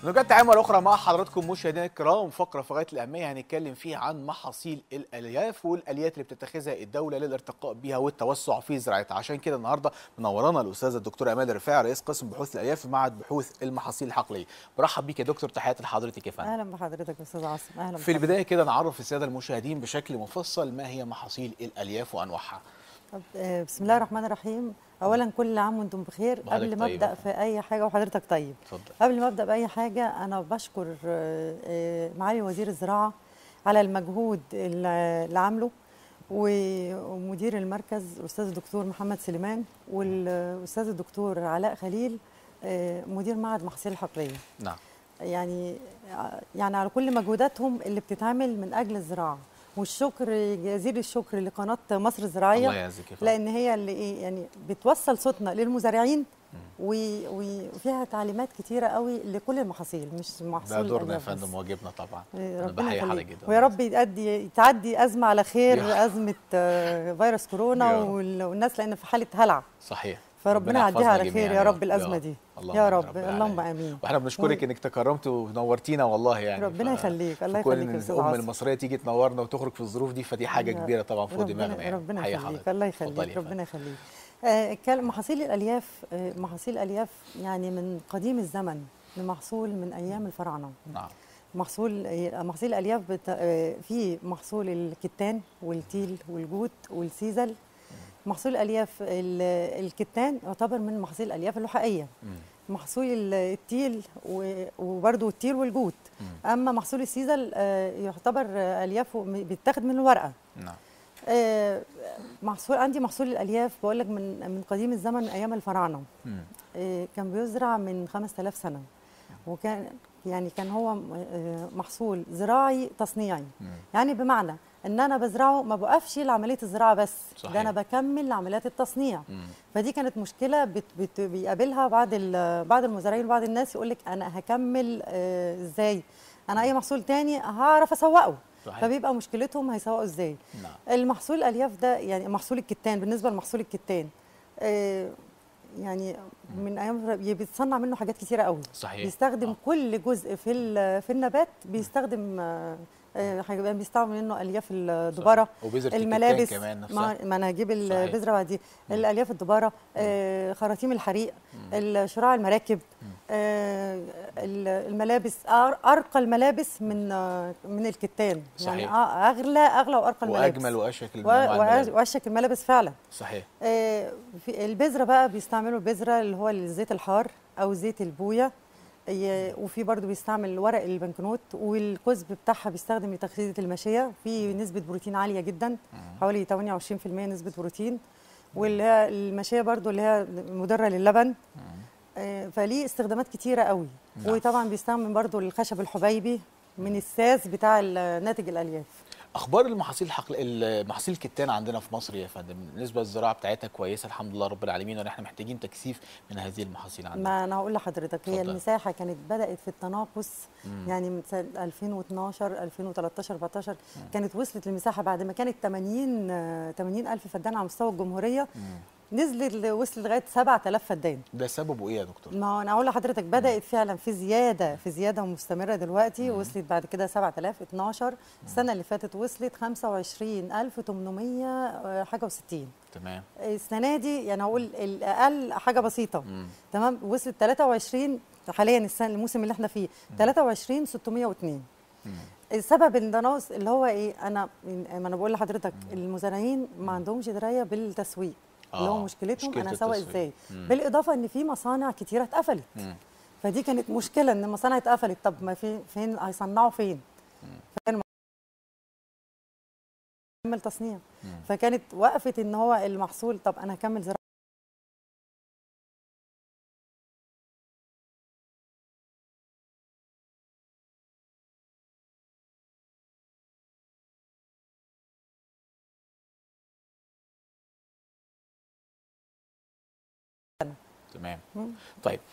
نرجع تعامل اخرى مع حضراتكم مشاهدينا الكرام فقره في غايه الاهميه هنتكلم فيها عن محاصيل الالياف والاليات اللي بتتخذها الدوله للارتقاء بها والتوسع في زراعتها عشان كده النهارده منورانا الاستاذه الدكتوره امال الرفاعي رئيس قسم بحوث الالياف في معهد بحوث المحاصيل الحقليه برحب بيك يا دكتور تحياتي لحضرتك يا فندم اهلا بحضرتك يا استاذ عاصم اهلا في البدايه كده نعرف الساده المشاهدين بشكل مفصل ما هي محاصيل الالياف وانواعها طب آه، بسم الله الرحمن الرحيم اولا كل عام وانتم بخير وحضرتك قبل ما طيبة. ابدا في اي حاجه وحضرتك طيب اتفضل قبل ما ابدا باي حاجه انا بشكر آه، آه، معالي وزير الزراعه على المجهود اللي اللي عامله و- ومدير المركز الاستاذ الدكتور محمد سليمان والاستاذ الدكتور علاء خليل آه، مدير معهد محاصيل الحقليه نعم يعني يعني على كل مجهوداتهم اللي بتتعمل من اجل الزراعه والشكر جزيل الشكر لقناه مصر الزراعيه الله يعزك يا فندم لان هي اللي ايه يعني بتوصل صوتنا للمزارعين و- وفيها تعليمات كتيره قوي لكل المحاصيل مش محصول ده دورنا يا الألياف بس. فندم واجبنا طبعا إيه، أنا ربنا بحيي حضرتك يخليك جدا ويا رب يأدي تعدي ازمه على خير يا ازمه آه، فيروس كورونا يا رب. وال- والناس لان في حاله هلع صحيح فربنا يحفظنا يعديها على جميعاً خير يا رب الازمه دي اللهم يا آمين رب اللهم امين واحنا بنشكرك و- انك تكرمت ونورتينا والله يعني ربنا ف- يخليك الله فكون يخليك ان يا استاذ الام عاصم المصريه تيجي تنورنا وتخرج في الظروف دي فدي حاجه يا- كبيره طبعا فوق ربنا- دماغنا يعني ربنا حقيقي يخليك حضرتك. الله اتفضلي يخليك يا ربنا يخليك آه كان محاصيل الالياف آه محاصيل الالياف يعني من قديم الزمن لمحصول من ايام الفراعنه فندم. نعم محصول آه، محاصيل الالياف بت... آه في محصول الكتان والتيل والجوت والسيزل محصول الالياف ال- الكتان يعتبر من محاصيل الالياف اللحائيه مم. محصول ال- التيل و- وبرده التيل والجوت مم. اما محصول السيزل آه، يعتبر آه، اليافه م- بيتاخد من الورقه نعم آه، محصول عندي محصول الالياف بقول لك من من قديم الزمن من ايام الفراعنه مم. آه، كان بيزرع من 5000 سنه وكان يعني كان هو آه، محصول زراعي تصنيعي مم. يعني بمعنى ان انا بزرعه ما بوقفش لعمليه الزراعه بس صحيح. ده انا بكمل لعمليات التصنيع مم. فدي كانت مشكله بت بت بيقابلها بعض ال- بعض المزارعين وبعض الناس يقول لك انا هكمل آه، ازاي انا اي محصول تاني هعرف اسوقه صحيح. فبيبقى مشكلتهم هيسوقوا ازاي نعم المحصول الالياف ده يعني محصول الكتان بالنسبه لمحصول الكتان آه، يعني من ايام بيتصنع منه حاجات كتيره قوي صحيح بيستخدم آه. كل جزء في ال- في النبات بيستخدم آه، آه، حاجة- بيستعمل منه الياف الدباره وبذرة الكتان الملابس كمان نفسها ما, ما انا هجيب صحيح. البذره بعدين الالياف الدباره آه، خراطيم الحريق شراع المراكب آه، ال- الملابس أر- ارقى الملابس من آه، من الكتان صحيح. يعني آه، اغلى اغلى وارقى الملابس واجمل واشيك و- المنوع وأش- الملابس. واشك الملابس فعلا صحيح آه، في البذره بقى بيستعملوا البذره اللي هو الزيت الحار او زيت البويه ي- وفي برضه بيستعمل ورق البنكنوت والكزب بتاعها بيستخدم لتخزينة الماشيه في نسبه بروتين عاليه جدا حوالي 28% نسبه بروتين واللي هي الماشيه برضه اللي هي مضره للبن آه، فليه استخدامات كتيره قوي نعم. وطبعا بيستعمل برضه الخشب الحبيبي من الساس بتاع ال- ناتج الالياف اخبار المحاصيل الحقل المحاصيل الكتان عندنا في مصر يا فندم بالنسبه للزراعه بتاعتها كويسه الحمد لله رب العالمين وان احنا محتاجين تكثيف من هذه المحاصيل عندنا ما انا هقول لحضرتك هي اتفضل. المساحه كانت بدات في التناقص مم. يعني من سنه 2012 2013 14 كانت وصلت المساحه بعد ما كانت 80 آه، 80 الف فدان على مستوى الجمهوريه مم. نزلت ل- وصلت لغايه 7000 فدان ده سببه ايه يا دكتور ما هو انا اقول لحضرتك بدات فعلا في زياده في زياده مستمره دلوقتي وصلت بعد كده 7000 12 السنه اللي فاتت وصلت 25800 آه، حاجه و60 تمام السنه دي يعني هقول الاقل حاجه بسيطه مم. تمام وصلت 23 حاليا السنه الموسم اللي احنا فيه 23 602 مم. السبب التناقص اللي هو ايه انا ما انا بقول لحضرتك المزارعين ما عندهمش درايه بالتسويق اللي هو آه، مشكلتهم مشكلة انا اسوق التسويق. ازاي مم. بالاضافه ان في مصانع كتيره اتقفلت مم. فدي كانت مشكله ان المصانع اتقفلت طب ما في فين هيصنعوا فين فكان كمل تصنيع مم. فكانت وقفت ان هو المحصول طب انا هكمل زراعه تمام مم. طيب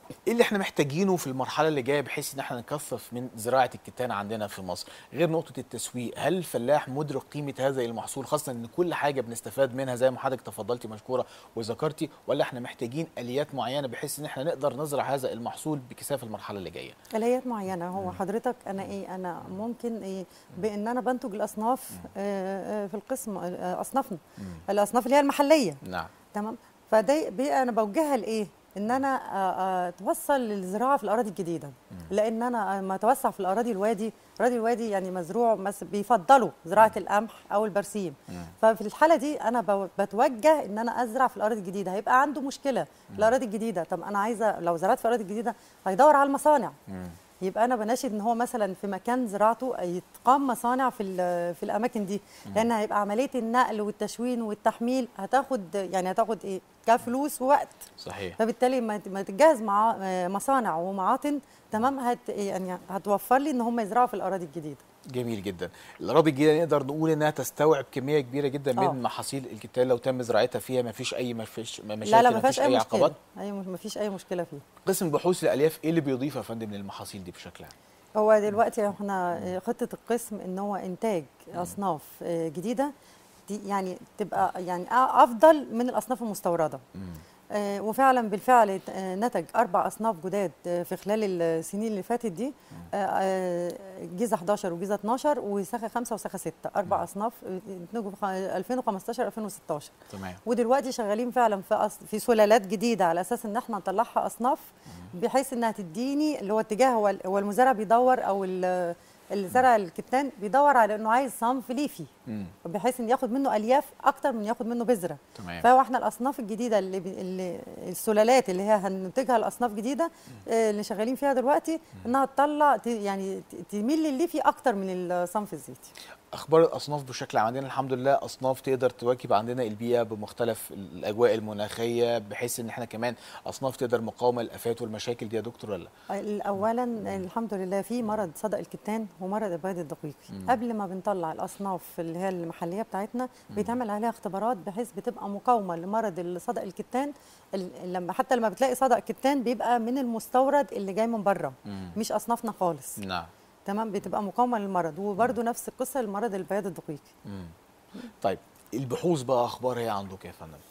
ايه اللي احنا محتاجينه في المرحله اللي جايه بحيث ان احنا نكثف من زراعه الكتان عندنا في مصر غير نقطه التسويق هل الفلاح مدرك قيمه هذا المحصول خاصه ان كل حاجه بنستفاد منها زي ما حضرتك تفضلتي مشكوره وذكرتي ولا احنا محتاجين اليات معينه بحيث ان احنا نقدر نزرع هذا المحصول بكثافه المرحله اللي جايه اليات معينه هو حضرتك انا ايه انا ممكن ايه بان انا بنتج الاصناف آه، آه، في القسم آه، اصنافنا الاصناف اللي هي المحليه نعم تمام فده بقى انا بوجهها لايه ان انا آه، آه، اتوصل للزراعه في الاراضي الجديده لان انا لما اتوسع في الاراضي الوادي اراضي الوادي يعني مزروع مس بيفضلوا زراعه القمح او البرسيم ففي الحاله دي انا بو- بتوجه ان انا ازرع في الاراضي الجديده هيبقى عنده مشكله في الاراضي الجديده طب انا عايزه لو زرعت في الاراضي الجديده هيدور على المصانع يبقى انا بناشد ان هو مثلا في مكان زراعته يتقام مصانع في ال- في الاماكن دي لان هيبقى عمليه النقل والتشوين والتحميل هتاخد يعني هتاخد ايه كفلوس ووقت صحيح فبالتالي ما ما تتجهز مع مصانع ومعاطن تمام هت يعني هتوفر لي ان هم يزرعوا في الاراضي الجديده جميل جدا الاراضي الجديده نقدر نقول انها تستوعب كميه كبيره جدا آه. من محاصيل الكتان لو تم زراعتها فيها ما فيش اي ما فيش مشاكل لا لا ما مفيش فيهاش اي مشكله عقبات اي مش- ما فيش اي مشكله فيه قسم بحوث الالياف ايه اللي بيضيف يا فندم للمحاصيل دي بشكل عام هو دلوقتي احنا خطه القسم ان هو انتاج اصناف آه، جديده دي يعني تبقى يعني افضل من الاصناف المستورده آه، وفعلا بالفعل آه، نتج اربع اصناف جداد آه، في خلال السنين اللي فاتت دي آه، آه، جيزه 11 وجيزه 12 وساخه 5 وساخه 6 اربع اصناف آه، انتجوا في خ- 2015 2016 تمام ودلوقتي شغالين فعلا في أص... في سلالات جديده على اساس ان احنا نطلعها اصناف بحيث انها تديني اللي هو اتجاه هو ال- هو المزارع بيدور او ال- اللي زرع الكتان بيدور على انه عايز صنف ليفي مم. بحيث ان ياخد منه الياف اكتر من ياخد منه بذره تمام فهو احنا الاصناف الجديده اللي, بي... اللي السلالات اللي هي هننتجها الاصناف جديده آه، اللي شغالين فيها دلوقتي انها تطلع ت... يعني ت- تميل للليفي اكتر من الصنف الزيتي اخبار الاصناف بشكل عام عندنا الحمد لله اصناف تقدر تواكب عندنا البيئه بمختلف الاجواء المناخيه بحيث ان احنا كمان اصناف تقدر مقاومه الافات والمشاكل دي يا دكتور ولا اولا الحمد لله في مرض صدأ الكتان ومرض البيض الدقيقي قبل ما بنطلع الاصناف اللي هي المحليه بتاعتنا بيتعمل عليها اختبارات بحيث بتبقى مقاومه لمرض صدأ الكتان ال- لما حتى لما بتلاقي صدأ كتان بيبقى من المستورد اللي جاي من بره مم. مش اصنافنا خالص نعم تمام بتبقى مقاومه للمرض وبرده نفس القصه لمرض البياض الدقيقي مم. طيب البحوث بقى اخبارها ايه عندك يا فندم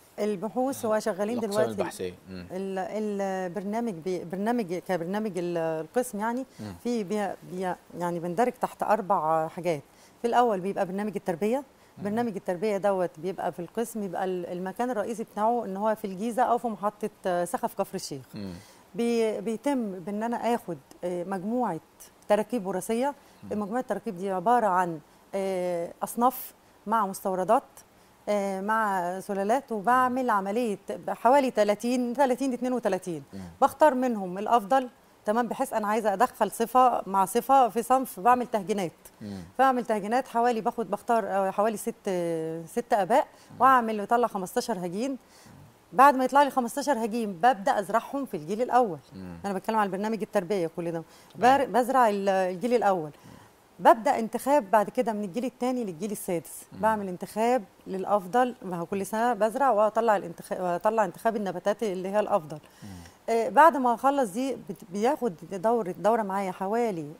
البحوث هو شغالين الاقسام دلوقتي البحثيه مم. ال- البرنامج بي برنامج كبرنامج ال- القسم يعني مم. في بي بي يعني بندرج تحت اربع حاجات في الاول بيبقى برنامج التربيه برنامج التربيه دوت بيبقى في القسم يبقى ال- المكان الرئيسي بتاعه ان هو في الجيزه او في محطه آه، سخف كفر الشيخ مم. بي بيتم بان انا اخد آه، مجموعه تراكيب وراثيه مجموعه التراكيب دي عباره عن آه، اصناف مع مستوردات آه، مع سلالات وبعمل عمليه حوالي 30 30 ل 32 مم. بختار منهم الافضل تمام بحيث انا عايزه ادخل صفه مع صفه في صنف بعمل تهجينات مم. بعمل تهجينات حوالي باخد بختار آه، حوالي ست ست اباء واعمل يطلع 15 هجين بعد ما يطلع لي 15 هجين ببدا ازرعهم في الجيل الاول مم. انا بتكلم على البرنامج التربيه كل ده تمام. بر- بزرع ال- الجيل الاول ببدا انتخاب بعد كده من الجيل الثاني للجيل السادس بعمل انتخاب للافضل ما هو كل سنه بزرع واطلع الانتخاب واطلع انتخاب النباتات اللي هي الافضل آه بعد ما اخلص دي بت- بياخد دوره دوره معايا حوالي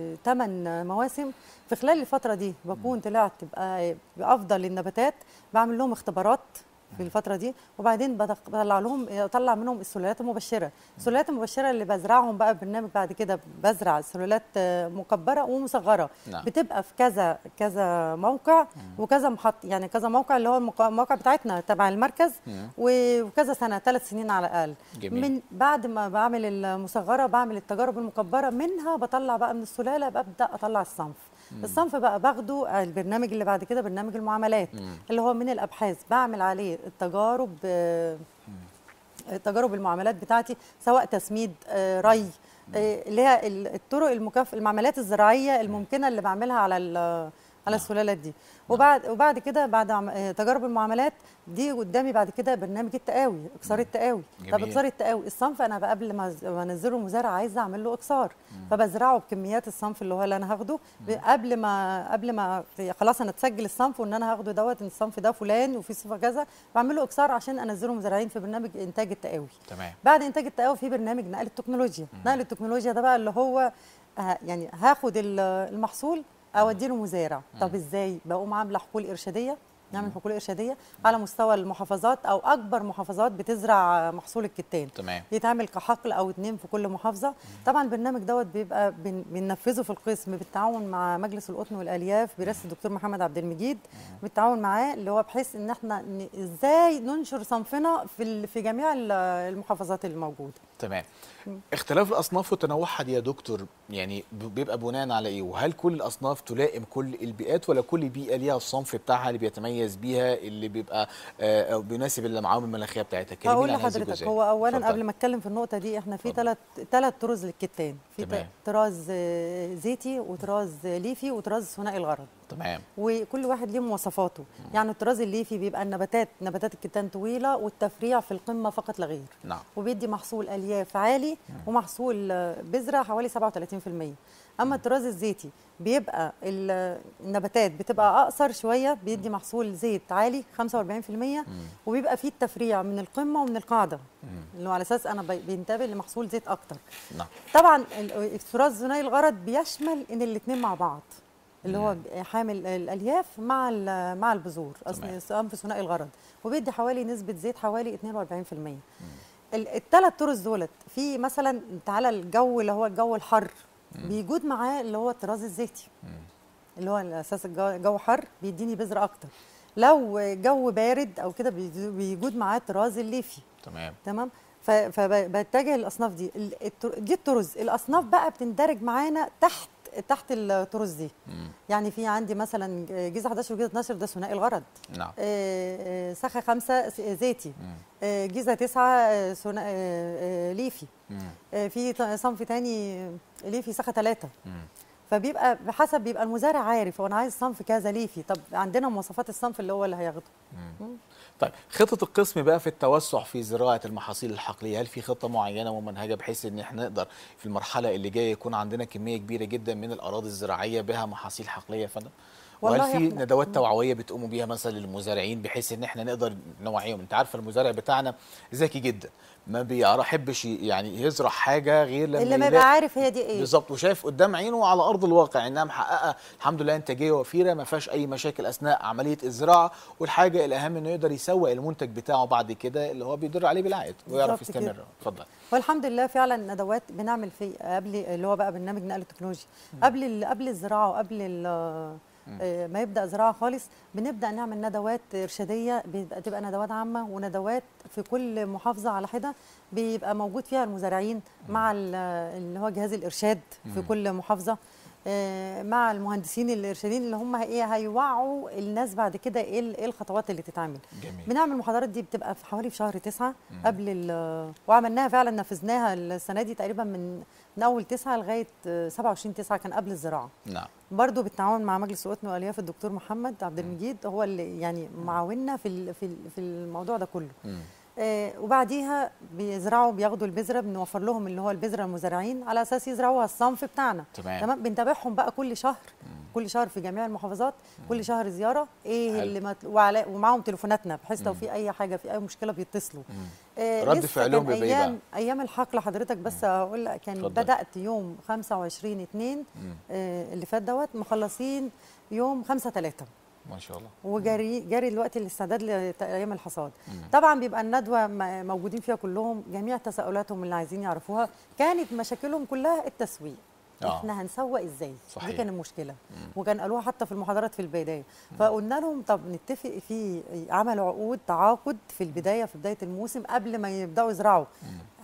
8 مواسم في خلال الفتره دي بكون طلعت بقى بافضل النباتات بعمل لهم اختبارات في الفترة دي وبعدين بدق- بطلع لهم اطلع منهم السلالات المبشرة، السلالات المبشرة اللي بزرعهم بقى برنامج بعد كده بزرع سلالات آه، مكبرة ومصغرة نعم. بتبقى في كذا كذا موقع وكذا محط يعني كذا موقع اللي هو المقا- الموقع بتاعتنا تبع المركز مم. و- وكذا سنة ثلاث سنين على الأقل جميل. من بعد ما بعمل المصغرة بعمل التجارب المكبرة منها بطلع بقى من السلالة ببدأ أطلع الصنف الصنف بقى باخده البرنامج اللي بعد كده برنامج المعاملات مم. اللي هو من الابحاث بعمل عليه التجارب آه، تجارب المعاملات بتاعتي سواء تسميد آه، ري آه، اللي هي ال- الطرق المكافئه المعاملات الزراعيه الممكنه اللي بعملها على ال- على السلالات دي وبعد وبعد كده بعد عم- آه، تجارب المعاملات دي قدامي بعد كده برنامج التقاوي اكسار التقاوي طب جميل. اكسار التقاوي الصنف انا بقى قبل ما أز- ما انزله المزارع عايزه اعمل له اكسار فبزرعه بكميات الصنف اللي هو اللي انا هاخده ب- قبل ما قبل ما في- خلاص انا اتسجل الصنف وان انا هاخده دوت إن الصنف ده فلان وفي صفه كذا بعمل له اكسار عشان انزله مزارعين في برنامج انتاج التقاوي تمام بعد انتاج التقاوي في برنامج نقل التكنولوجيا نقل التكنولوجيا ده بقى اللي هو آه، يعني هاخد ال- المحصول اوديه لمزارع طب ازاي بقوم عامله حقول ارشاديه نعمل حقول ارشاديه على مستوى المحافظات او اكبر محافظات بتزرع محصول الكتان تمام يتعمل كحقل او اتنين في كل محافظه طبعا البرنامج دوت بيبقى بن- بننفذه في القسم بالتعاون مع مجلس القطن والالياف برئاسه الدكتور محمد عبد المجيد بالتعاون معاه اللي هو بحيث ان احنا ن- ازاي ننشر صنفنا في ال- في جميع ال- المحافظات الموجوده تمام اختلاف الاصناف وتنوعها دي يا دكتور يعني ب- بيبقى بناء على ايه وهل كل الاصناف تلائم كل البيئات ولا كل بيئه ليها الصنف بتاعها اللي بيتميز بيها اللي بيبقى آه، أو بيناسب المعامل المناخيه بتاعتها كلمينا هقول عن هذه لحضرتك الجزئية. هو اولا اتفضل. قبل ما اتكلم في النقطه دي احنا في اتفضل. ثلاث ثلاث طرز للكتان في ت- تمام. طراز آه، زيتي وطراز ليفي وطراز ثنائي الغرض تمام وكل واحد ليه مواصفاته يعني الطراز الليفي بيبقى النباتات نباتات الكتان طويله والتفريع في القمه فقط لا غير نعم وبيدي محصول الياف عالي ومحصول آه، بذره حوالي 37% اما الطراز الزيتي بيبقى ال- النباتات بتبقى اقصر شويه بيدي محصول زيت عالي 45% وبيبقى فيه التفريع من القمه ومن القاعده اللي هو على اساس انا بي- بينتبه لمحصول زيت اكتر نعم طبعا ال- الطراز ثنائي الغرض بيشمل ان الاثنين مع بعض اللي هو حامل الالياف مع ال- مع البذور تمام. صنف ثنائي الغرض وبيدي حوالي نسبه زيت حوالي 42% الثلاث طرز دولت في مثلا تعالى الجو اللي هو الجو الحر بيجود معاه اللي هو الطراز الزيتي اللي هو على اساس الجو جو حر بيديني بذره اكتر لو جو بارد او كده بيجو- بيجود معاه الطراز الليفي تمام تمام ف- فبتجه الاصناف دي ال- التر- دي الطرز الاصناف بقى بتندرج معانا تحت تحت الطرز دي مم. يعني في عندي مثلا جيزه 11 وجيزه 12 ده ثنائي الغرض نعم آه، آه، سخا خمسة س- زيتي مم. آه، جيزه تسعة آه، ثنا- آه، آه، ليفي مم. آه، في ط- صنف تاني ليفي سخا ثلاثة مم. فبيبقى بحسب بيبقى المزارع عارف هو انا عايز صنف كذا ليفي طب عندنا مواصفات الصنف اللي هو اللي هياخده طيب خطة القسم بقى في التوسع في زراعة المحاصيل الحقلية هل في خطة معينة ومنهجة بحيث ان احنا نقدر في المرحلة اللي جاية يكون عندنا كمية كبيرة جدا من الأراضي الزراعية بها محاصيل حقلية يا فندم؟ وهل والله في إحنا- ندوات توعوية بتقوموا بيها مثلا للمزارعين بحيث ان احنا نقدر نوعيهم انت عارفه المزارع بتاعنا ذكي جدا ما بيحبش يعني يزرع حاجة غير لما اللي ما يلاقي- يبقى عارف هي دي ايه بالظبط وشايف قدام عينه على ارض الواقع انها محققه الحمد لله انتاجيه وفيره ما فيهاش اي مشاكل اثناء عمليه الزراعه والحاجه الاهم انه يقدر يسوق المنتج بتاعه بعد كده اللي هو بيدر عليه بالعائد ويعرف بالظبط كده. يستمر اتفضل والحمد لله فعلا ندوات بنعمل في قبل اللي هو بقى برنامج نقل التكنولوجيا قبل ال- قبل الزراعه وقبل ال- آه، ما يبدا زراعه خالص بنبدا نعمل ندوات ارشاديه بيبقى تبقى ندوات عامه وندوات في كل محافظه على حده بيبقى موجود فيها المزارعين مع ال- اللي هو جهاز الارشاد في كل محافظه آه، مع المهندسين الارشاديين اللي هم ايه هيوعوا الناس بعد كده ايه ال- إيه الخطوات اللي تتعمل جميل بنعمل المحاضرات دي بتبقى في حوالي في شهر تسعة قبل ال- وعملناها فعلا نفذناها السنه دي تقريبا من من اول تسعة لغايه آه، 27 تسعة كان قبل الزراعه نعم برضو بالتعاون مع مجلس القطن والياف الدكتور محمد عبد المجيد هو اللي يعني معاوننا في ال- في ال- في الموضوع ده كله مم. آه، وبعديها بيزرعوا بياخدوا البذره بنوفر لهم اللي هو البذره المزارعين على اساس يزرعوها الصنف بتاعنا تمام. تمام بنتابعهم بقى كل شهر كل شهر في جميع المحافظات كل شهر زياره ايه حلو. اللي مت... وعلى... ومعاهم تليفوناتنا بحيث لو في اي حاجه في اي مشكله بيتصلوا آه رد لسه فعلهم كان بيبقى إيه ايام ايام الحقل حضرتك بس هقول لك كان اتفضل. بدات يوم 25 2 آه اللي فات دوت مخلصين يوم 5 3 ما شاء الله وجاري جاري دلوقتي الاستعداد لايام الحصاد طبعا بيبقى الندوه م- موجودين فيها كلهم جميع تساؤلاتهم اللي عايزين يعرفوها كانت مشاكلهم كلها التسويق آه. احنا هنسوق ازاي صحيح. دي كانت المشكله وكان قالوها حتى في المحاضرات في البدايه فقلنا لهم طب نتفق في عملوا عقود تعاقد في البدايه في بدايه الموسم قبل ما يبداوا يزرعوا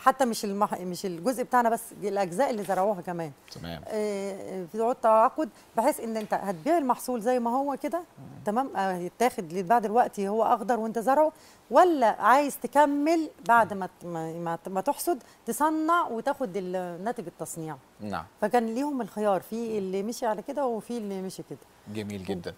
حتى مش المح... مش الجزء بتاعنا بس دي الاجزاء اللي زرعوها كمان تمام آه، في عقود تعاقد بحيث ان انت هتبيع المحصول زي ما هو كده تمام آه، يتاخد بعد دلوقتي هو اخضر وانت زرعه ولا عايز تكمل بعد ما ت- ما, ما- ما تحصد تصنع وتاخد ال- ناتج التصنيع نعم فكان ليهم الخيار في اللي مشي على كده وفي اللي مشي كده جميل جدا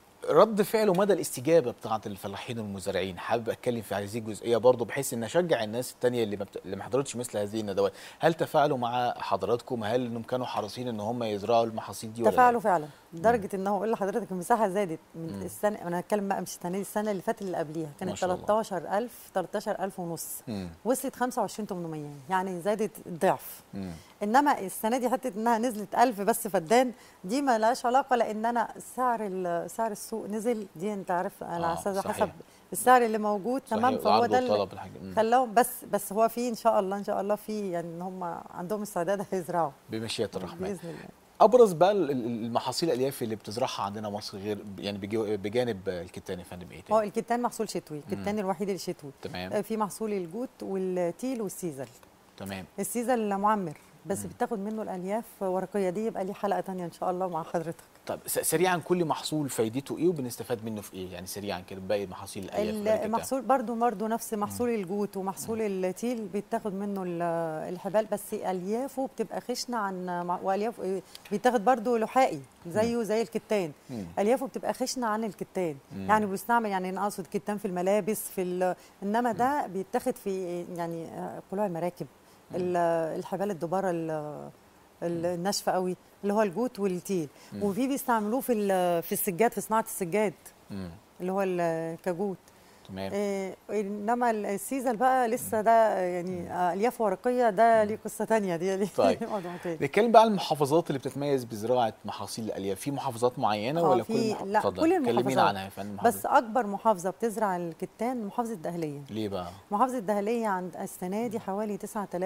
رد فعل ومدى الاستجابه بتاعه الفلاحين والمزارعين حابب اتكلم في هذه الجزئيه برضو بحيث ان اشجع الناس التانية اللي ما بت... اللي ما حضرتش مثل هذه الندوات هل تفاعلوا مع حضراتكم هل انهم كانوا حريصين ان هم يزرعوا المحاصيل دي ولا لا؟ تفاعلوا فعلا لدرجه ان هو اقول لحضرتك المساحه زادت من السنه انا هتكلم بقى مش السنه دي السنه اللي فاتت اللي قبليها ما كانت شاء الله. 13000 13000 ونص مم. وصلت 25800 يعني زادت الضعف مم. انما السنه دي حته انها نزلت 1000 بس فدان دي ما لهاش علاقه لان انا سعر ال- سعر السوق نزل دي انت عارف على آه، اساس صحيح. حسب السعر اللي موجود صحيح، تمام فهو العرض ده اللي والطلب الحاجة. مم. خلاهم بس بس هو في ان شاء الله ان شاء الله في يعني ان هم عندهم استعداد هيزرعوا بمشيئه الرحمن باذن الله ابرز بقى ال- ال- المحاصيل الالياف اللي بتزرعها عندنا مصر غير يعني بجو- بجانب الكتان يا فندم ايه هو تاني؟ الكتان محصول شتوي الكتان الوحيد الشتوي تمام آه، في محصول الجوت والتيل والسيزل تمام السيزل معمر بس بتاخد منه الالياف ورقيه دي يبقى ليه حلقه تانية ان شاء الله مع حضرتك طب س- سريعا كل محصول فايدته ايه وبنستفاد منه في ايه يعني سريعا كده باقي محاصيل الالياف غير الكتان. المحصول برضو برضو نفس محصول الجوت ومحصول التيل بيتاخد منه ال- الحبال بس اليافه بتبقى خشنه عن مع- والياف بيتاخد برضو لحائي زيه زي الكتان مم. اليافه بتبقى خشنه عن الكتان مم. يعني بيستعمل يعني انا اقصد كتان في الملابس في ال- انما ده بيتاخد في يعني آه، قلوع المراكب ال- الحبال الدباره ال- ال- الناشفه قوي اللي هو الجوت والتيل وفي بيستعملوه في ال- في السجاد في صناعه السجاد مم. اللي هو الكاجوت تمام إيه انما السيزل بقى لسه ده يعني آه، الياف ورقيه ده ليه قصه تانية دي ليه طيب. موضوع تاني نتكلم بقى عن المحافظات اللي بتتميز بزراعه محاصيل الالياف في محافظات معينه آه، ولا في- كل محافظه لا، اتفضل. كل كلمينا المحافظات. عنها يا فندم بس اكبر محافظه بتزرع الكتان محافظه الدهليه ليه بقى محافظه الدهليه عند السنه دي حوالي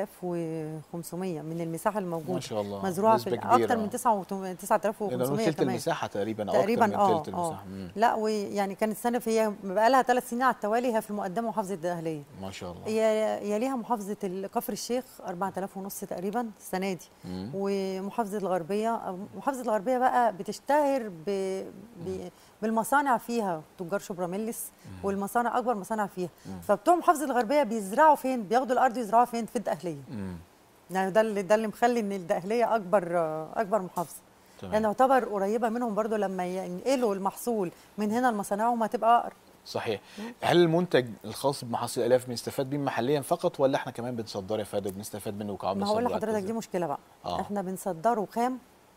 9500 من المساحه الموجوده ما شاء الله مزروعه في نسبة اكتر كبيرة. من 9 يعني 9500 تلت كمان المساحه تقريبا او تقريبا اكتر من اه تلت اه المساحه مم. لا ويعني كانت سنه في بقى لها ثلاث سنين على التوالي هي في المقدمه محافظه الدهليه ما شاء الله هي يليها محافظة كفر الشيخ 4000 ونص تقريبا السنة دي مم. ومحافظة الغربية أو- محافظة الغربية بقى بتشتهر ب... ب... بالمصانع فيها تجار شبراميلس والمصانع أكبر مصانع فيها فبتوع محافظة الغربية بيزرعوا فين بياخدوا الأرض يزرعوها فين في الدقهلية مم. يعني ده اللي ده اللي مخلي ان الدقهلية أكبر أكبر محافظة تمام. لأن يعتبر قريبة منهم برضو لما ينقلوا المحصول من هنا لمصانعهم هتبقى أقرب صحيح هل المنتج الخاص بمحاصيل الالياف بنستفاد بيه محليا فقط ولا احنا كمان بنصدره يا فندم بنستفاد منه كعمله ما هقول صادرات لحضرتك إزاي؟ دي مشكلة بقى آه. احنا بنصدره خام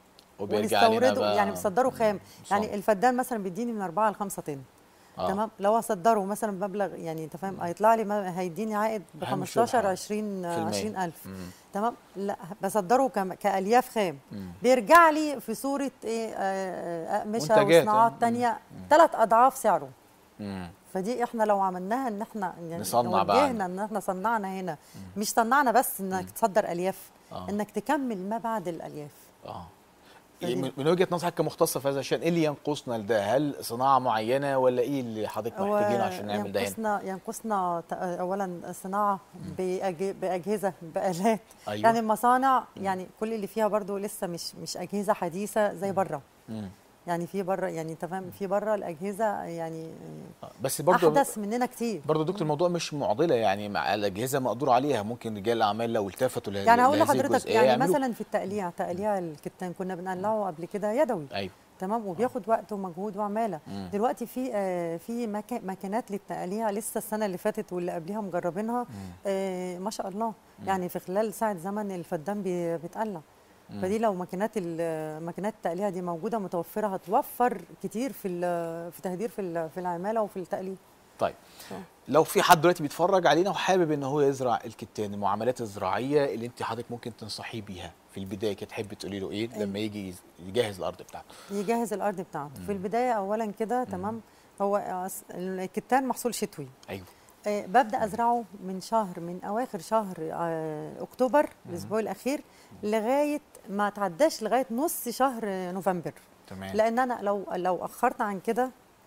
وبيرجع لنا ونستورده بقى يعني بنصدره خام يعني صنع. الفدان مثلا بيديني من 4 ل 5 طن آه. تمام لو اصدره مثلا بمبلغ يعني انت فاهم هيطلع لي ما- هيديني عائد ب هامش 15 ربح. 20 في المية. 20000 مم. تمام لا بصدره كم- كالياف خام مم. بيرجع لي في صوره ايه آه، آه، اقمشه منتجات، وصناعات آه. تانية ثلاث اضعاف سعره مم. فدي احنا لو عملناها ان احنا يعني نصنع بقى وجهنا ان احنا صنعنا هنا مش صنعنا بس انك تصدر الياف آه. انك تكمل ما بعد الالياف اه فدي- من من وجهه نظرك كمختصه في هذا الشان ايه اللي ينقصنا لده هل صناعه معينه ولا ايه اللي حضرتك هو محتاجينه عشان نعمل ده هنا ينقصنا ينقصنا ت- اولا صناعه بأج- باجهزه بالات أيوة. يعني المصانع يعني كل اللي فيها برضو لسه مش مش اجهزه حديثه زي بره مم. يعني في بره يعني انت فاهم في بره الاجهزه يعني آه. بس برضه احدث مننا كتير برضه دكتور الموضوع مش معضله يعني مع الاجهزه مقدور عليها ممكن رجال الاعمال لو التفتوا لهذه يعني هقول لهذه لحضرتك الجزئية يعني يعملوا. مثلا في التقليع تقليع الكتان كنا بنقلعه قبل كده يدوي ايوه تمام وبياخد وقت ومجهود وعماله مم. دلوقتي في آه في مكا- ماكينات للتقليع لسه السنه اللي فاتت واللي قبلها مجربينها آه ما شاء الله يعني في خلال ساعه زمن الفدان بي- بيتقلع فدي لو ماكينات ال- ماكينات التقليع دي موجوده متوفره هتوفر كتير في ال- في تهدير في ال- في العماله وفي التقليع طيب آه. لو في حد دلوقتي بيتفرج علينا وحابب ان هو يزرع الكتان المعاملات الزراعيه اللي انت حضرتك ممكن تنصحيه بيها في البدايه كده تحبي تقولي له ايه لما يجي يجهز الارض بتاعته يجهز الارض بتاعته في البدايه اولا كده تمام هو أص- الكتان محصول شتوي ايوه آه، ببدا ازرعه من شهر من اواخر شهر آه، اكتوبر الاسبوع الاخير لغايه ما تعداش لغايه نص شهر آه، نوفمبر تمام لان انا لو لو اخرت عن كده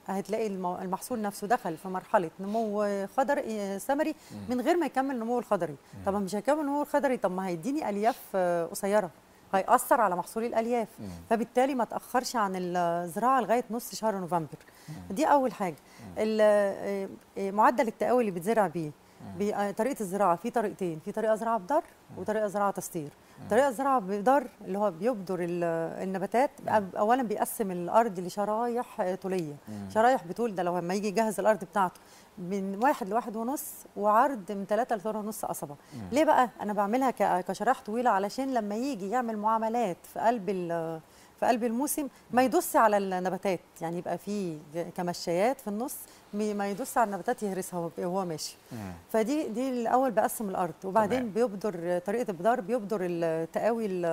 هتلاقي المو- المحصول نفسه دخل في مرحله نمو خضري ثمري من غير ما يكمل النمو الخضري طبعا مش هيكمل النمو الخضري طب ما هيديني الياف آه، قصيره هيأثر على محصول الالياف فبالتالي ما تاخرش عن الزراعه لغايه نص شهر نوفمبر دي اول حاجه ال- آه، آه، معدل التقاوي اللي بيتزرع بيه بي- آه، طريقه الزراعه في طريقتين في طريقه زراعه بدار وطريقه زراعه تسطير طريقه زراعه بدار اللي هو بيبدر ال- النباتات أب- اولا بيقسم الارض لشرايح آه، طوليه شرايح بطول ده لو لما يجي يجهز الارض بتاعته من واحد لواحد ونص وعرض من ثلاثة لثلاثة ونص قصبة ليه بقى أنا بعملها ك- كشرايح طويلة علشان لما يجي يعمل معاملات في قلب ال- في قلب الموسم ما يدوس على النباتات يعني يبقى في كمشايات في النص مي- ما يدوس على النباتات يهرسها وهو- وهو ماشي فدي دي الاول بقسم الارض وبعدين تمام. بيبدر طريقه البدار بيبدر التقاوي ال-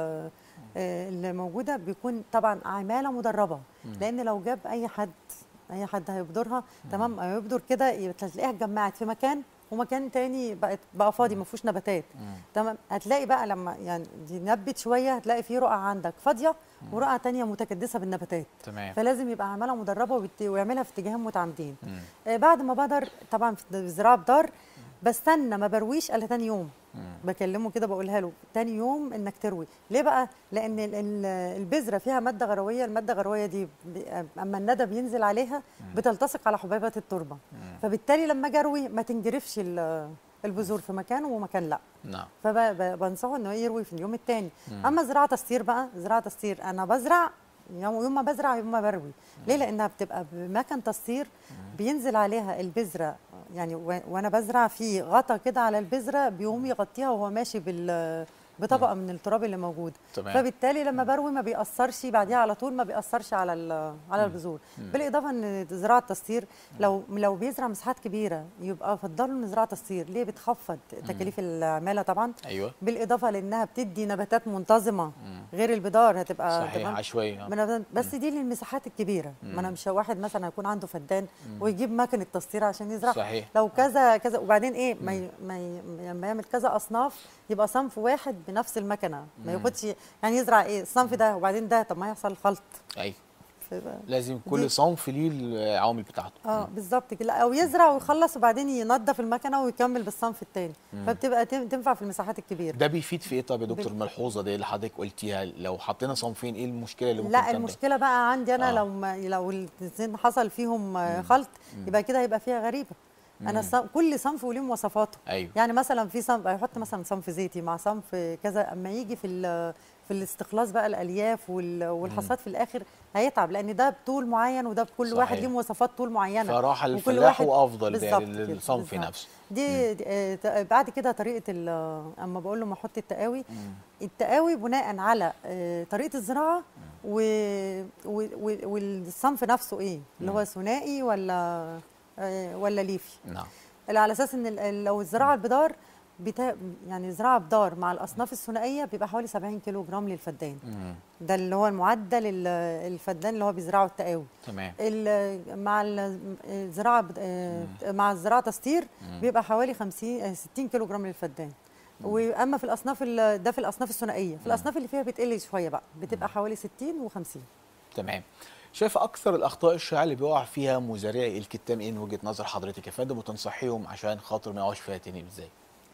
آه، اللي موجوده بيكون طبعا عماله مدربه لان لو جاب اي حد اي حد هيبدرها تمام هيبدر كده يبقى تلاقيها اتجمعت في مكان ومكان تاني بقت بقى فاضي ما فيهوش نباتات تمام هتلاقي بقى لما يعني دي نبت شويه هتلاقي في رقعه عندك فاضيه ورقعه تانية متكدسه بالنباتات تمام فلازم يبقى عماله مدربه وبت- ويعملها في اتجاهين متعامدين آه بعد ما بدر طبعا في الزراعه بدار بستنى ما برويش الا تاني يوم بكلمه كده بقولها له تاني يوم انك تروي ليه بقى لان ال- ال- البذره فيها ماده غرويه الماده الغرويه دي ب- اما الندى بينزل عليها بتلتصق على حبيبات التربه فبالتالي لما اجي اروي ما تنجرفش ال- البذور في مكان ومكان لا نعم فبنصحه انه يروي في اليوم الثاني اما زراعه تسطير بقى زراعه تسطير انا بزرع يوم يوم ما بزرع يوم ما بروي ليه لانها بتبقى بمكان تسطير بينزل عليها البذره يعني و- وانا بزرع في غطا كده على البذره بيقوم يغطيها وهو ماشي بال بطبقه من التراب اللي موجود تمام. فبالتالي لما بروي ما بيأثرش بعديها على طول ما بيأثرش على ال- على البذور بالاضافه ان زراعه التسطير لو لو بيزرع مساحات كبيره يبقى افضل له زراعه تسطير ليه بتخفض تكاليف العماله طبعا ايوه بالاضافه لانها بتدي نباتات منتظمه غير البدار هتبقى صحيح تمام؟ عشوائي آه. من- بس دي للمساحات الكبيره ما انا مش واحد مثلا هيكون عنده فدان ويجيب مكنه تسطير عشان يزرع صحيح. لو كذا كذا وبعدين ايه ما ي- ما ي- لما يعمل كذا اصناف يبقى صنف واحد بنفس المكنه ما ياخدش يعني يزرع ايه الصنف ده وبعدين ده طب ما يحصل خلط ايوه فيبقى لازم كل دي- صنف ليه العوامل بتاعته اه بالظبط كده او يزرع ويخلص وبعدين ينظف المكنه ويكمل بالصنف الثاني فبتبقى تم- تنفع في المساحات الكبيره ده بيفيد في ايه طب يا دكتور الملحوظه دي اللي حضرتك قلتيها لو حطينا صنفين ايه المشكله اللي ممكن لا تنتج؟ المشكله بقى عندي انا آه. لو ما لو الاثنين حصل فيهم آه، خلط يبقى كده هيبقى فيها غريبه انا صن- كل صنف وليه مواصفاته ايوه يعني مثلا في صنف هيحط مثلا صنف زيتي مع صنف كذا اما يجي في ال- في الاستخلاص بقى الالياف وال- والحصاد في الاخر هيتعب لان ده بطول معين وده كل صحيح. واحد ليه مواصفات طول معينه فراح وكل الفلاح واحد- وافضل ده بالظبط كده، للصنف بالظبط. نفسه دي دي- آه، ت- بعد كده طريقه ال- اما بقول له ما احط التقاوي التقاوي بناء على آه، طريقه الزراعه و... و... و... والصنف نفسه ايه اللي هو ثنائي ولا آه، ولا ليفي نعم اللي على اساس ان ال- لو الزراعه البدار بتا... يعني زراعه بدار مع الاصناف الثنائيه بيبقى حوالي 70 كيلو جرام للفدان مم. ده اللي هو المعدل ال- الفدان اللي هو بيزرعه التقاوي تمام ال- مع ال- الزراعه بد- آه، مع الزراعه تسطير بيبقى حوالي 50 آه، 60 كيلو جرام للفدان واما في الاصناف ال- ده في الاصناف الثنائيه في الاصناف اللي فيها بتقل شويه بقى بتبقى حوالي 60 و50 تمام شايف اكثر الاخطاء الشائعه اللي بيقع فيها مزارعي الكتان ايه من وجهه نظر حضرتك يا فندم وتنصحيهم عشان خاطر ما يقعوش فيها تاني ازاي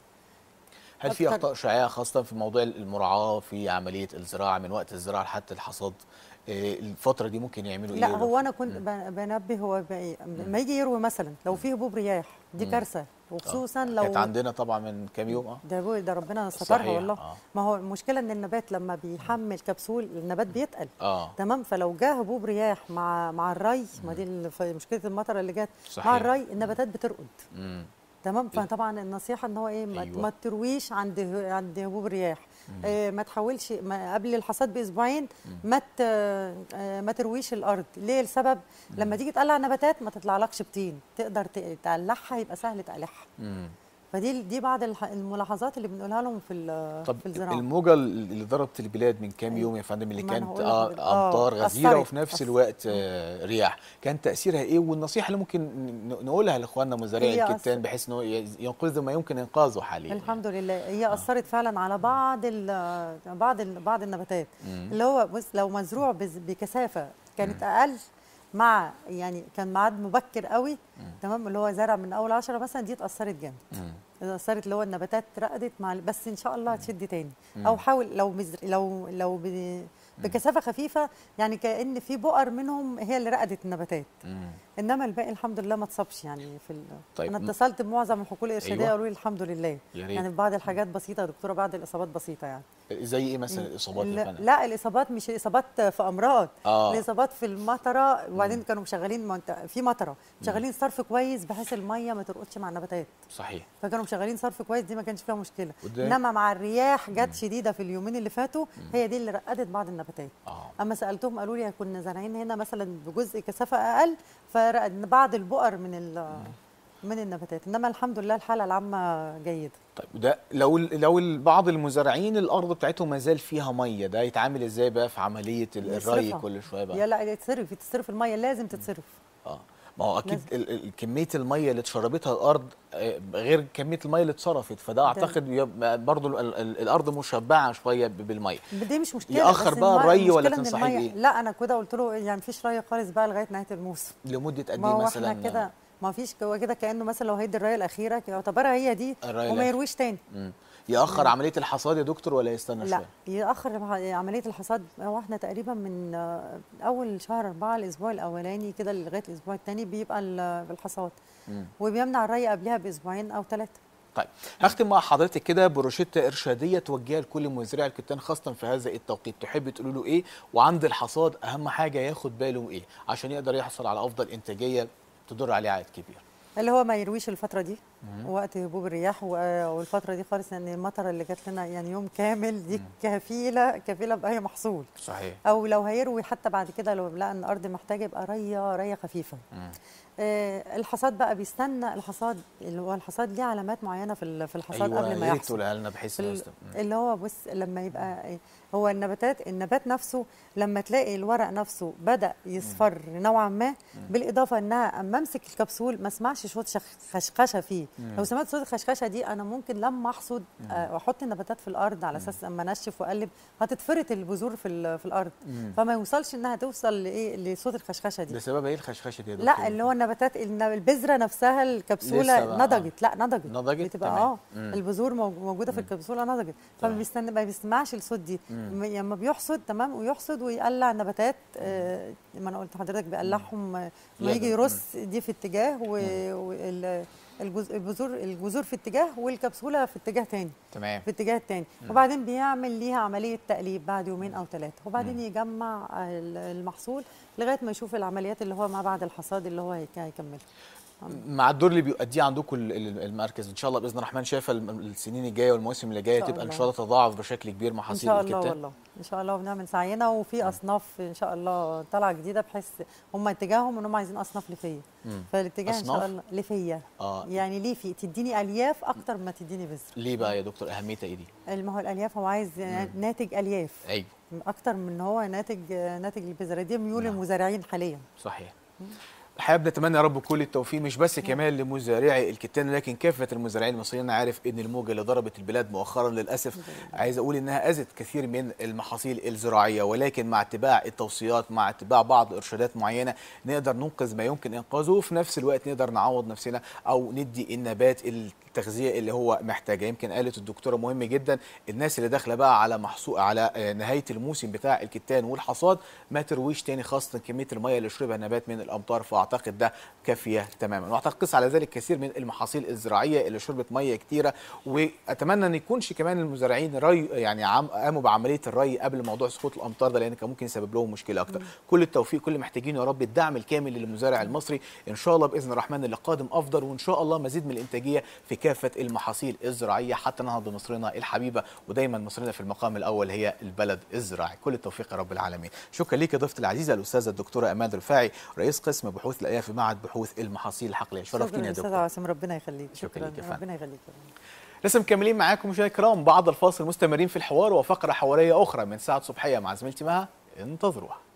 هل في أكتر- اخطاء شائعه خاصه في موضوع المراعاه في عمليه الزراعه من وقت الزراعه لحتى الحصاد إيه الفتره دي ممكن يعملوا ايه لا هو انا كنت ب- بنبه هو ب- لما يجي يروي مثلا لو في هبوب رياح دي كارثه وخصوصا لو كانت عندنا طبعا من كام يوم اه ده بو- ده ربنا سترها صحيح، والله آه. ما هو المشكله ان النبات لما بيحمل كبسول النبات بيتقل اه تمام فلو جه هبوب رياح مع مع الري ما دي ال- ف- مشكله المطره اللي جت صحيح. مع الري النباتات بترقد امم تمام فطبعا النصيحه ان هو ايه ما, أيوة. ما ترويش عند ه- عند هبوب الرياح آه ما تحاولش ما قبل الحصاد باسبوعين ما ت- آه ما ترويش الارض ليه السبب لما تيجي تقلع نباتات ما تطلعلكش بطين تقدر ت- تقلعها يبقى سهل تقلعها امم فدي دي بعض الح- الملاحظات اللي بنقولها لهم في ال- طب في الزراعه الموجه اللي ضربت البلاد من كام يوم يا فندم اللي ما أنا كانت هقول آه لحضرتك. آه، امطار غزيره أثرت. وفي نفس أثرت. الوقت آه رياح كان تاثيرها ايه والنصيحه اللي ممكن ن- نقولها لاخواننا مزارعي هي الكتان أثر- بحيث انه ي- ينقذوا ما يمكن انقاذه حاليا الحمد لله هي اثرت فعلا على بعض ال بعض ال بعض النباتات اللي هو بص لو مزروع بز- بكثافه كانت اقل مع يعني كان ميعاد مبكر قوي تمام اللي هو زرع من اول 10 مثلا دي اتاثرت جامد اتاثرت اللي هو النباتات رقدت مع بس ان شاء الله هتشد تاني او حاول لو مزر... لو لو ب... بكثافه خفيفه يعني كان في بؤر منهم هي اللي رقدت النباتات مم. انما الباقي الحمد لله ما اتصابش يعني في ال... طيب. انا اتصلت بمعظم الحقول الارشاديه أيوة. قالوا لي الحمد لله يا ريت. يعني بعض الحاجات بسيطه يا دكتوره بعض الاصابات بسيطه يعني زي ايه مثلا الاصابات يا لا, فندم؟ لا الاصابات مش الاصابات في امراض آه. الاصابات في المطره وبعدين كانوا مشغلين ما انت- في مطره مشغلين صرف كويس بحيث الميه ما ترقدش مع النباتات صحيح فكانوا مشغلين صرف كويس دي ما كانش فيها مشكله وده- انما مع الرياح جت شديده في اليومين اللي فاتوا هي دي اللي رقدت بعض النباتات اه اما سالتهم قالوا لي كنا زارعين هنا مثلا بجزء كثافه اقل فرقد بعض البؤر من ال- من النباتات انما الحمد لله الحاله العامه جيده طيب وده لو لو ال- بعض المزارعين الارض بتاعتهم ما زال فيها ميه ده يتعامل ازاي بقى في عمليه ال- الري يصرفها. كل شويه بقى يا لا تتصرف تتصرف الميه لازم تتصرف اه ما هو اكيد ال- ال- كميه الميه اللي اتشربتها الارض آه، غير كميه الميه اللي اتصرفت فده اعتقد يبقى برضو ال- ال- الارض مشبعه شويه ب- بالميه دي مش مشكله يأخر بس بقى المية- الري ولا المشكلة إن تنصحيه المية- بإيه؟ لا انا كده قلت له يعني مفيش ري خالص بقى لغايه نهايه الموسم لمده قد ما ايه هو مثلا احنا كده ما فيش هو كده كانه مثلا لو هيدي الري الاخيره يعتبرها هي دي الري وما الأخير. يرويش تاني مم. ياخر عمليه الحصاد يا دكتور ولا يستنى لا شويه يأخر الح- عملية الحصاد هو احنا تقريبا من آه، أول شهر أربعة الأسبوع الأولاني كده لغاية الأسبوع الثاني بيبقى ال- الحصاد مم. وبيمنع الري قبلها بأسبوعين أو ثلاثة طيب هختم مع حضرتك كده بروشته ارشاديه توجهها لكل مزارع الكتان خاصه في هذا التوقيت تحب تقول له ايه وعند الحصاد اهم حاجه ياخد باله ايه عشان يقدر يحصل على افضل انتاجيه تدر عليه عائد كبير اللي هو ما يرويش الفترة دي وقت هبوب الرياح و- والفترة دي خالص لأن المطرة اللي جات لنا يعني يوم كامل دي كفيلة كفيلة بأي محصول صحيح أو لو هيروي حتى بعد كده لو لقى إن الأرض محتاجة يبقى رية رية خفيفة مم. آه، الحصاد بقى بيستنى الحصاد اللي هو الحصاد ليه علامات معينه في ال- في الحصاد ايوه قبل ما يا ريت يحصل تقولها لنا بحيث في ال- نستم- مم. اللي هو بص لما يبقى إيه، هو النباتات النبات نفسه لما تلاقي الورق نفسه بدا يصفر نوعا ما بالاضافه انها اما امسك الكبسول ما اسمعش صوت شخ- خشخشه فيه لو سمعت صوت الخشخشه دي انا ممكن لما احصد آه، واحط النباتات في الارض على اساس اما انشف واقلب هتتفرط البذور في ال- في الارض مم. فما يوصلش انها توصل لايه لصوت الخشخشه دي ده سبب ايه الخشخشه دي يا دكتور لا اللي هو النباتات الن- البذره نفسها لسه الكبسوله بقى، نضجت لا نضجت نضجت؟ بتبقى تمام. اه مم. البذور موج- موجوده في الكبسوله نضجت فما بيستنى ما بيسمعش الصوت دي م- لما بيحصد تمام ويحصد ويقلع النباتات آه ما انا قلت لحضرتك بيقلعهم آه، ما يد. يجي يرص دي في اتجاه والبذور الجذور في اتجاه والكبسوله في اتجاه تاني تمام في اتجاه التاني وبعدين بيعمل ليها عمليه تقليب بعد يومين او ثلاثه وبعدين يجمع ال- المحصول لغايه ما يشوف العمليات اللي هو ما بعد الحصاد اللي هو هيك- هيكملها مع الدور اللي بيؤديه عندكم ال- ال- المركز ان شاء الله باذن الرحمن شايفه الم- السنين الجايه والمواسم اللي جايه إن شاء تبقى ان الله. شاء الله تضاعف بشكل كبير ان محاصيل شاء الله الكتان والله ان شاء الله وبنعمل سعينا وفي اصناف ان شاء الله طالعه جديده بحيث هم اتجاههم ان هم عايزين اصناف ليفيه مم. فالاتجاه ان أصناف؟ شاء الله ليفيه اه يعني ليفي تديني الياف اكتر ما تديني بذر ليه بقى يا دكتور اهميتها ايه دي ما هو الالياف هو عايز ناتج الياف ايوه اكتر من ان هو ناتج ناتج البذره دي ميول نعم. المزارعين حاليا صحيح الحقيقه بنتمنى يا رب كل التوفيق مش بس كمان لمزارعي الكتان لكن كافه المزارعين المصريين انا عارف ان الموجه اللي ضربت البلاد مؤخرا للاسف عايز اقول انها اذت كثير من المحاصيل الزراعيه ولكن مع اتباع التوصيات مع اتباع بعض ارشادات معينه نقدر ننقذ ما يمكن انقاذه وفي نفس الوقت نقدر نعوض نفسنا او ندي النبات التغذيه اللي هو محتاجها يمكن قالت الدكتوره مهم جدا الناس اللي داخله بقى على محصول على آه، نهايه الموسم بتاع الكتان والحصاد ما ترويش تاني خاصه كميه الميه اللي يشربها النبات من الامطار فاعتقد ده كافيه تماما واعتقد قس على ذلك كثير من المحاصيل الزراعيه اللي شربت ميه كتيره واتمنى ان يكونش كمان المزارعين ري يعني عم قاموا بعمليه الري قبل موضوع سقوط الامطار ده لان كان ممكن يسبب لهم مشكله اكتر كل التوفيق كل اللي محتاجينه يا رب الدعم الكامل للمزارع المصري ان شاء الله باذن الرحمن اللي قادم افضل وان شاء الله مزيد من الانتاجيه في كافه المحاصيل الزراعيه حتى نهض بمصرنا الحبيبه ودايما مصرنا في المقام الاول هي البلد الزراعي كل التوفيق يا رب العالمين شكرا ليك يا ضيفتي العزيزه الاستاذه الدكتوره امان رفاعي رئيس قسم بحوث الالياف في معهد بحوث المحاصيل الحقليه شرفتينا يا استاذ دكتور عاصم ربنا يخليك شكرا شكرا ليك يا فندم. ربنا يخليك لسه مكملين معاكم مشاهدينا الكرام بعد الفاصل مستمرين في الحوار وفقره حواريه اخرى من ساعه صبحيه مع زميلتي مها انتظروها